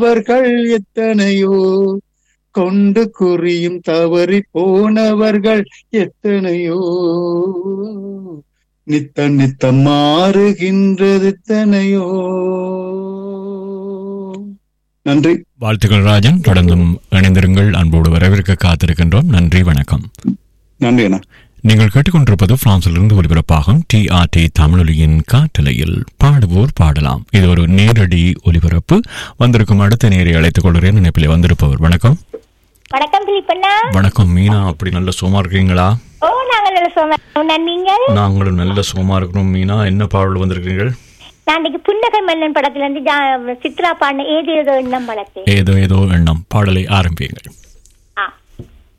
அவர்கள் எத்தனையோ கொண்டு குறியும் தவறி போனவர்கள் எத்தனையோ நித்த நித்தம் மாறுகின்றது எத்தனையோ நன்றி வாழ்த்துக்கள் ராஜன் தொடர்ந்தும் இணைந்திருங்கள் அன்போடு வரவேற்க காத்திருக்கின்றோம் நன்றி வணக்கம் நன்றி அண்ணா நீங்கள் கேட்டுக்கொண்டிருப்பது பிரான்சிலிருந்து ஒலிபரப்பாகும் டிஆர்டி தமிழொலியின் காட்டலையில் பாடுவோர் பாடலாம் இது ஒரு நேரடி ஒலிபரப்பு வந்திருக்கும் அடுத்த நேரை அழைத்துக் கொள்கிறேன் நினைப்பிலே வந்திருப்பவர் வணக்கம் வணக்கம் திலீப்பண்ணா வணக்கம் மீனா அப்படி நல்ல சுகமா இருக்கீங்களா ஓ நாங்கள் நல்ல சோமா நீங்கள் நாங்களும் நல்ல சுகமா இருக்கிறோம் மீனா என்ன பாடல் வந்திருக்கீங்கள் நான் இன்னைக்கு புன்னகை மன்னன் படத்துல இருந்து ஜா- சித்ரா பாடின ஏது ஏதோ எண்ணம் வளர்த்தேன் ஏதோ ஏதோ எண்ணம் பாடலை ஆரம்பியுங்கள்